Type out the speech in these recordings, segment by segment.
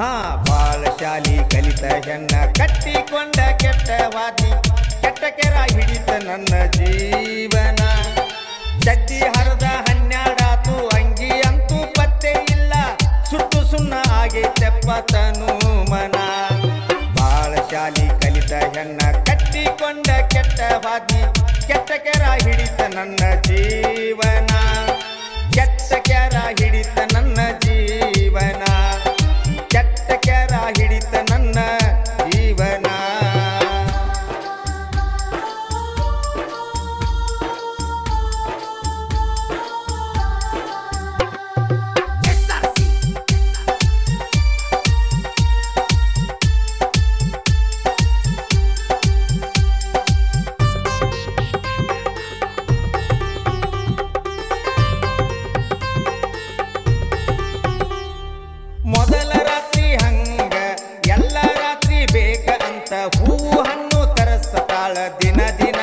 ಹಾ ಬಾಳ ಶಾಲಿ ಕಲಿತ ಹೆಣ್ಣ ಕಟ್ಟಿಕೊಂಡ ಕೆಟ್ಟ ವಾದಿ ಕೆಟ್ಟ ಕೆರ ಹಿಡಿತ ನನ್ನ ಜೀವನ ಚಡ್ಡಿ ಹರದ ಹನ್ನೆರಡಾತು ಅಂಗಿ ಅಂತೂ ಪತ್ತೆ ಇಲ್ಲ ಸುಟ್ಟು ಸುಣ್ಣ ಆಗೈತೆಪ್ಪ ತನು ಮನ ಬಾಳ ಶಾಲಿ ಕಲಿತ ಹೆಣ್ಣ ಕಟ್ಟಿಕೊಂಡ ಕೆಟ್ಟ ವಾದಿ ಕೆಟ್ಟ ಕೆರ ಹಿಡಿತ ನನ್ನ ಜೀವನ ಕೆಟ್ಟ ಕೆರ ಹಿಡಿತ ನನ್ನ ಜೀವನ ಕೆಟ್ಟ ಕೆರ ಹಿಡಿತ ನನ್ನ ಜೀವನ ಮೊದಲ ರಾತ್ರಿ ಹಂಗ ಎಲ್ಲ ರಾತ್ರಿ ಬೇಕ ಅಂತ ಹೂವು ಹಣ್ಣು ತರಸ್ತಾಳ ದಿನ ದಿನ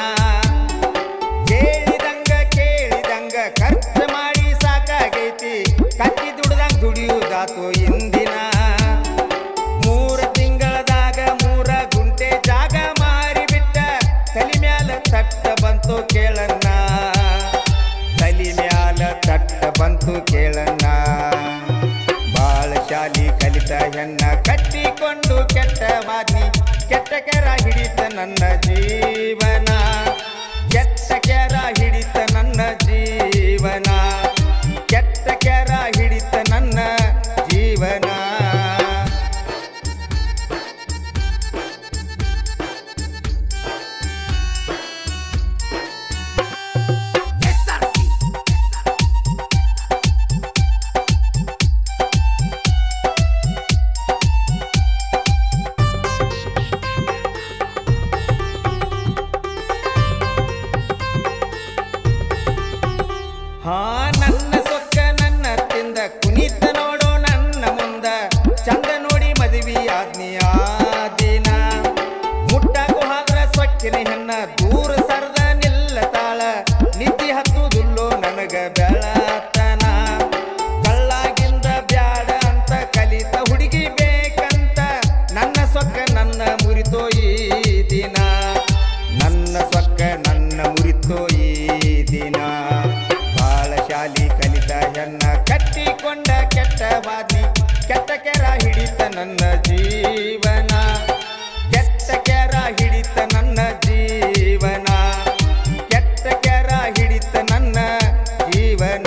ಕೇಳಿದಂಗ ಕೇಳಿದಂಗ ಖರ್ಚು ಮಾಡಿ ಸಾಕಾಗೈತಿ ಕಟ್ಟಿ ದುಡ್ದಂಗ ದುಡಿಯುವುದಾತು ಇಂದಿನ ಮೂರ ತಿಂಗಳದಾಗ ಮೂರ ಗುಂಟೆ ಜಾಗ ಮಾರಿಬಿಟ್ಟ ತಲಿ ಮ್ಯಾಲ ತಟ್ಟ ಬಂತು ಕೇಳನ್ನ ತಲಿ ಮ್ಯಾಲ ತಟ್ಟ ಬಂತು ಕೇಳನ್ನ ಬಾಳ ಶಾಲಿ ಕಲಿತ ಹೆಣ್ಣ ಕಟ್ಟಿಕೊಂಡು ಕೆಟ್ಟ ಮಾದ್ನಿ ಕೆಟ್ಟ ಕೆರ ಹಿಡಿತ ನನ್ನ ಜೀವನ ಕೆಟ್ಟ ಕೆರ ಹಿಡಿತ ನನ್ನ ಜೀವನ ಕೆಟ್ಟ ಕೆರ ಹಿಡಿತ ನನ್ನ ಜೀವನ ಹಾ ನನ್ನ ಸೊಕ್ಕ ನನ್ನ ತಿಂದ ಕುಣಿತ ನೋಡೋ ನನ್ನ ಮುಂದ ಚಂದ ನೋಡಿ ಮದುವೆ ಆದ್ನಿ ಆ ದಿನ ಮುಟ್ಟಾಕು ಹಾದ್ರ ಸೊಕ್ಕಿನ ಹೆಣ್ಣ ದೂರ ಸರದ ನಿಲ್ಲತಾಳ ನಿದ್ದಿ ಹತ್ತುದಿಲ್ಲೋ ನನಗ ಬೆಳತನ ಕಳ್ಳಾಗಿಂದ ಬ್ಯಾಡ ಅಂತ ಕಲಿತ ಹುಡುಗಿ ಬೇಕಂತ ನನ್ನ ಸೊಕ್ಕ ನನ್ನ ಮುರಿತೋ ಈ ದಿನ ನನ್ನ ಸೊಕ್ಕ ನನ್ನ ಮುರಿತೋ ಈ ದಿನ ಬಾಳ ಶಾಲಿ ಕಲಿತ ಹೆಣ್ಣ ಕಟ್ಟಿಕೊಂಡ ಕೆಟ್ಟ ಬಾದ್ನಿ ಕೆಟ್ಟ ಕೆರ ಹಿಡಿತ ನನ್ನ ಜೀವನ ಕೆಟ್ಟ ಕೆರ ಹಿಡಿತ ನನ್ನ ಜೀವನ ಕೆಟ್ಟ ಕೆರ ಹಿಡಿತ ನನ್ನ ಜೀವನ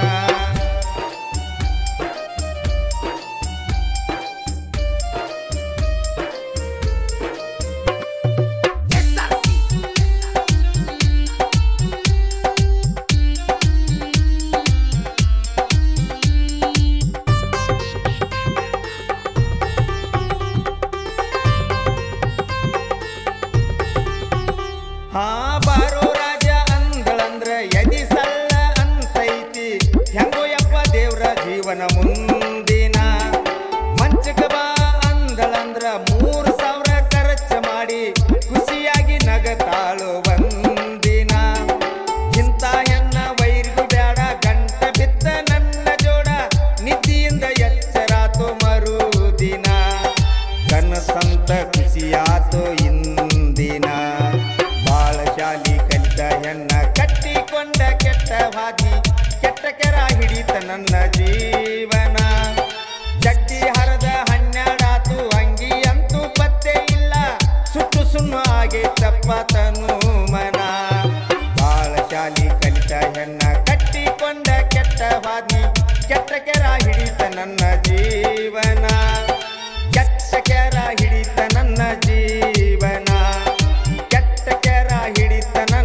ಹಾ ಬಾರೋ ರಾಜ ಅಂದಳಂದ್ರ ಎದಿ ಸಲ್ಲ ಅಂತೈತಿ ಹೆಂಗೋ ಯಪ್ಪ ದೇವ್ರ ಜೀವನ ಮುಂದಿನ ಮಂಚಕ ಬಾ ಅಂದಳಂದ್ರ ಮೂರು ಸಾವಿರ ಖರ್ಚ ಮಾಡಿ ಖುಷಿಯಾಗಿ ನಗತಾಳು ಒಂದಿನ ಇಂಥ ಹೆಣ್ಣ ವೈರಿಗೂ ಬೇಡ ಗಂಟ ಬಿತ್ತ ನನ್ನ ಜೋಡ ನಿದ್ದಿಯಿಂದ ಎಚ್ಚರಾತು ಮರುದಿನ ಕನಸಂತ ಖುಷಿಯಾತು ಇಂದಿನ ಬಾಳ ಶಾಲಿ ಕಲಿತ ಹೆಣ್ಣ ಕಟ್ಟಿಕೊಂಡ ಕೆಟ್ಟ ವಾದಿ ಕೆಟ್ಟ ಕೆರ ಹಿಡಿತ ನನ್ನ ಜೀವನ ಚಡ್ಡಿ ಹರದ ಹನ್ನೆರಡಾತು ಅಂಗಿ ಅಂತೂ ಪತ್ತೆ ಇಲ್ಲ ಸುಟ್ಟು ಸುಣ್ಣು ಆಗೈತಪ್ಪ ತನು ಮನ ಬಾಳ ಶಾಲಿ ಕಲಿತ ಹೆಣ್ಣ ಕಟ್ಟಿಕೊಂಡ ಕೆಟ್ಟ ವಾದಿ ಕೆಟ್ಟ ಕೆರ ಹಿಡಿತ ನನ್ನ ಜೀವನ ಕೆಟ್ಟ ಕೆರ ಹಿಡಿತ ನನ್ನ ಜೀವನ ಕೆಟ್ಟ ಕೆರ ಹಿಡಿತ ನನ್ನ